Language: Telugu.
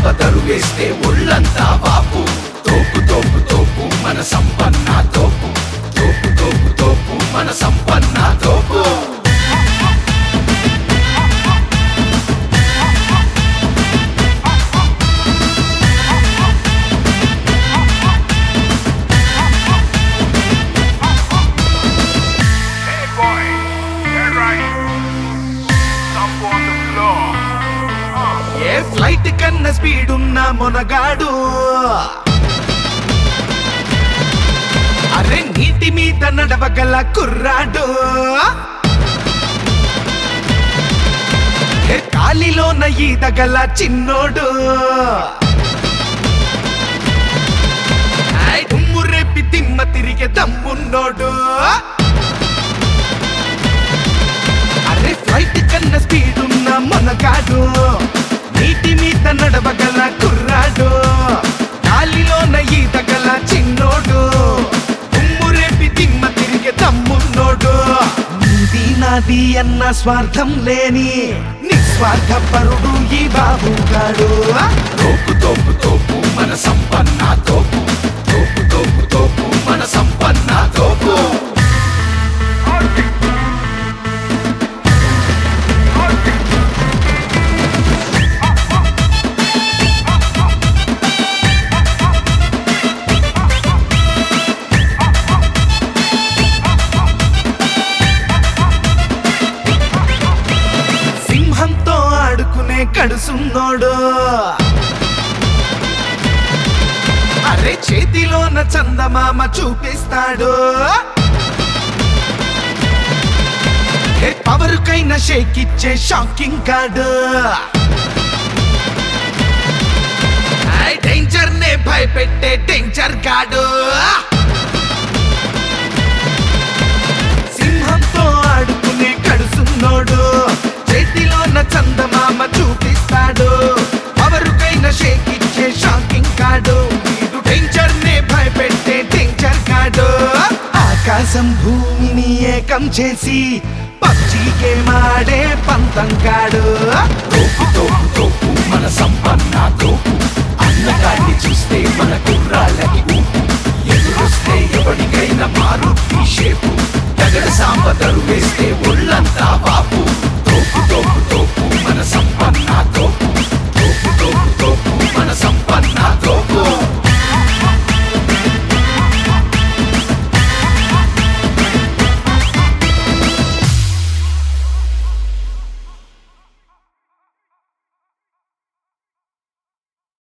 సాంబతరు వేస్తే ఒళ్ళంతా వాపు తోపు తోపు తోపు మన సంపన్న తోపు తోపు తోపు తోపు మన సంపన్న తోపు Hey boy, get right. Stomp on the floor. ఏ ఫ్లైట్ కన్నా స్పీడ్ ఉన్న మొనగాడు అరే నీటి మీద నడవగల కుర్రాడు ఏ గాలిలోన ఈదగల చిన్నోడు ఐ దుమ్ము రేపి తిమ్మ తిరిగే దమ్మున్నోడు అరే ఫ్లైట్ కన్నా స్పీడ్ ఉన్న మనగాడు నీటి మీద నడవగల కుర్రాడు గాలిలోన ఈదగల చిన్నోడు ఉమ్ము రేపి దిమ్మ తిరిగే తమ్మున్నోడు నీది నాది అన్న స్వార్థం లేని నిస్వార్థ పరుడు ఈ బాబుగాడు తోపు తోపు తోపు మన సంపన్న తోపు తోపు తోపు తోపు మన సంపన్న తోపు సింహంతో ఆడుకునే కడుసున్నోడు అరే చేతిలోన చందమామ చూపిస్తాడు ఏ పవరుకైనా షేక్ ఇచ్చే షాకింగ్ కార్డు డేంజర్ నే భయపెట్టే డేంజర్ గాడు సింహంతో ఆడుకునే కడుసున్నోడు చేతిలోన చందమామ చూపిస్తాడు ఎవరికైనా షేక్ ఇచ్చే షాకింగ్ కాడు వీడు డేంజర్ నే భయపెట్టే డేంజర్ కాడు ఆకాశం భూమిని ఏకం చేసి పబ్జీ గేమ్ ఆడే పంతం కాడు తోపు తోపు తోపు మన సంపన్న తోపు అన్నగాన్ని చూస్తే మన కుర్రాళ్ళకి ఊపు ఎదురొస్తే ఎవరికైనా మారు ఈ షేపు తగడ సాంబతరు వేస్తే ఒళ్ళంతా వాపు తోపు తోపు తోపు మన సంపన్న తోపు తోపు తోపు తోపు మన సంపన్న